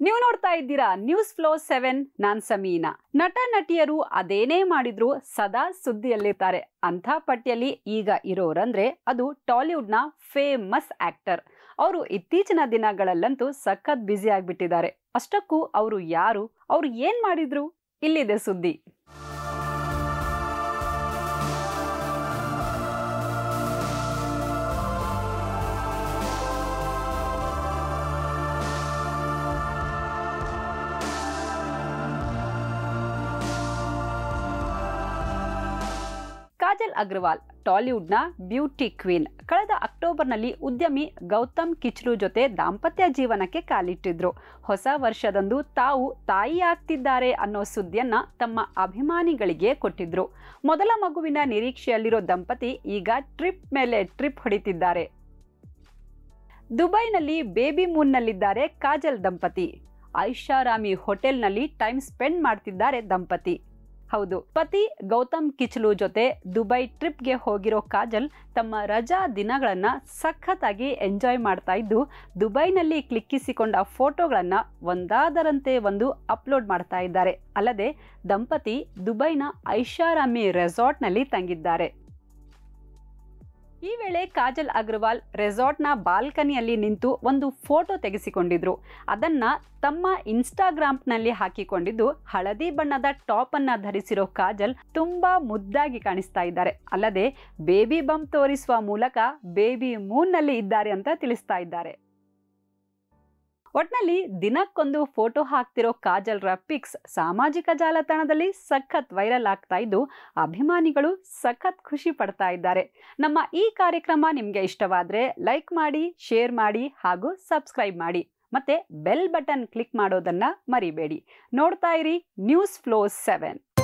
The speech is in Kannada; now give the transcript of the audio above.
ನೀವು ನೋಡ್ತಾ ಇದ್ದೀರಾ ನ್ಯೂಸ್ ಫ್ಲೋ ಸೆವೆನ್ ನಾನ್ ಸಮೀನಾ ನಟ ನಟಿಯರು ಅದೇನೇ ಮಾಡಿದ್ರು ಸದಾ ಸುದ್ದಿಯಲ್ಲಿರ್ತಾರೆ ಅಂಥ ಪಟ್ಟಿಯಲ್ಲಿ ಈಗ ಇರೋರಂದ್ರೆ ಅದು ಟಾಲಿವುಡ್ನ ಫೇಮಸ್ ಆಕ್ಟರ್ ಅವರು ಇತ್ತೀಚಿನ ದಿನಗಳಲ್ಲಂತೂ ಸಖತ್ ಬ್ಯುಸಿ ಆಗ್ಬಿಟ್ಟಿದ್ದಾರೆ ಅಷ್ಟಕ್ಕೂ ಅವರು ಯಾರು ಅವ್ರು ಏನ್ ಮಾಡಿದ್ರು ಇಲ್ಲಿದೆ ಸುದ್ದಿ ಕಾಜಲ್ ಅಗ್ರವಾಲ್ ಟಾಲಿವುಡ್ನ ಬ್ಯೂಟಿ ಕ್ವೀನ್ ಕಳೆದ ಅಕ್ಟೋಬರ್ನಲ್ಲಿ ಉದ್ಯಮಿ ಗೌತಮ್ ಕಿಚ್ಲು ಜೊತೆ ದಾಂಪತ್ಯ ಜೀವನಕ್ಕೆ ಕಾಲಿಟ್ಟಿದ್ರು ಹೊಸ ವರ್ಷದಂದು ತಾವು ತಾಯಿ ಆಗ್ತಿದ್ದಾರೆ ಅನ್ನೋ ಸುದ್ದಿಯನ್ನ ತಮ್ಮ ಅಭಿಮಾನಿಗಳಿಗೆ ಕೊಟ್ಟಿದ್ರು ಮೊದಲ ಮಗುವಿನ ನಿರೀಕ್ಷೆಯಲ್ಲಿರೋ ದಂಪತಿ ಈಗ ಟ್ರಿಪ್ ಮೇಲೆ ಟ್ರಿಪ್ ಹೊಡಿತಿದ್ದಾರೆ ದುಬೈನಲ್ಲಿ ಬೇಬಿ ಮೂನ್ನಲ್ಲಿದ್ದಾರೆ ಕಾಜಲ್ ದಂಪತಿ ಐಷಾರಾಮಿ ಹೋಟೆಲ್ನಲ್ಲಿ ಟೈಮ್ ಸ್ಪೆಂಡ್ ಮಾಡ್ತಿದ್ದಾರೆ ದಂಪತಿ ಹೌದು ಪತಿ ಗೌತಮ್ ಕಿಚ್ಲು ಜೊತೆ ದುಬೈ ಟ್ರಿಪ್ಗೆ ಹೋಗಿರೋ ಕಾಜಲ್ ತಮ್ಮ ರಜಾ ದಿನಗಳನ್ನ ಸಖತ್ತಾಗಿ ಎಂಜಾಯ್ ಮಾಡ್ತಾ ಇದ್ದು ದುಬೈನಲ್ಲಿ ಕ್ಲಿಕ್ಕಿಸಿಕೊಂಡ ಫೋಟೋಗಳನ್ನ ಒಂದಾದರಂತೆ ಒಂದು ಅಪ್ಲೋಡ್ ಮಾಡ್ತಾ ಇದ್ದಾರೆ ಅಲ್ಲದೆ ದಂಪತಿ ದುಬೈನ ಐಷಾರಾಮಿ ರೆಸಾರ್ಟ್ನಲ್ಲಿ ತಂಗಿದ್ದಾರೆ ಈ ವೇಳೆ ಕಾಜಲ್ ಅಗ್ರವಾಲ್ ರೆಸಾರ್ಟ್ನ ಬಾಲ್ಕನಿಯಲ್ಲಿ ನಿಂತು ಒಂದು ಫೋಟೋ ತೆಗೆಸಿಕೊಂಡಿದ್ರು ಅದನ್ನ ತಮ್ಮ ಇನ್ಸ್ಟಾಗ್ರಾಮ್ನಲ್ಲಿ ಹಾಕಿಕೊಂಡಿದ್ದು ಹಳದಿ ಬಣ್ಣದ ಟಾಪ್ ಅನ್ನ ಧರಿಸಿರೋ ಕಾಜಲ್ ತುಂಬಾ ಮುದ್ದಾಗಿ ಕಾಣಿಸ್ತಾ ಇದ್ದಾರೆ ಅಲ್ಲದೆ ಬೇಬಿ ಬಂಪ್ ತೋರಿಸುವ ಮೂಲಕ ಬೇಬಿ ಮೂನ್ನಲ್ಲಿ ಇದ್ದಾರೆ ಅಂತ ತಿಳಿಸ್ತಾ ಇದ್ದಾರೆ ಒಟ್ನಲ್ಲಿ ದಿನಕ್ಕೊಂದು ಫೋಟೋ ಹಾಕ್ತಿರೋ ಕಾಜಲ್ರ ಪಿಕ್ಸ್ ಸಾಮಾಜಿಕ ಜಾಲತಾಣದಲ್ಲಿ ಸಖತ್ ವೈರಲ್ ಆಗ್ತಾ ಇದ್ದು ಅಭಿಮಾನಿಗಳು ಸಖತ್ ಖುಷಿ ಪಡ್ತಾ ಇದ್ದಾರೆ ನಮ್ಮ ಈ ಕಾರ್ಯಕ್ರಮ ನಿಮಗೆ ಇಷ್ಟವಾದರೆ ಲೈಕ್ ಮಾಡಿ ಶೇರ್ ಮಾಡಿ ಹಾಗೂ ಸಬ್ಸ್ಕ್ರೈಬ್ ಮಾಡಿ ಮತ್ತೆ ಬೆಲ್ ಬಟನ್ ಕ್ಲಿಕ್ ಮಾಡೋದನ್ನ ಮರಿಬೇಡಿ ನೋಡ್ತಾ ಇರಿ ನ್ಯೂಸ್ ಫ್ಲೋ ಸೆವೆನ್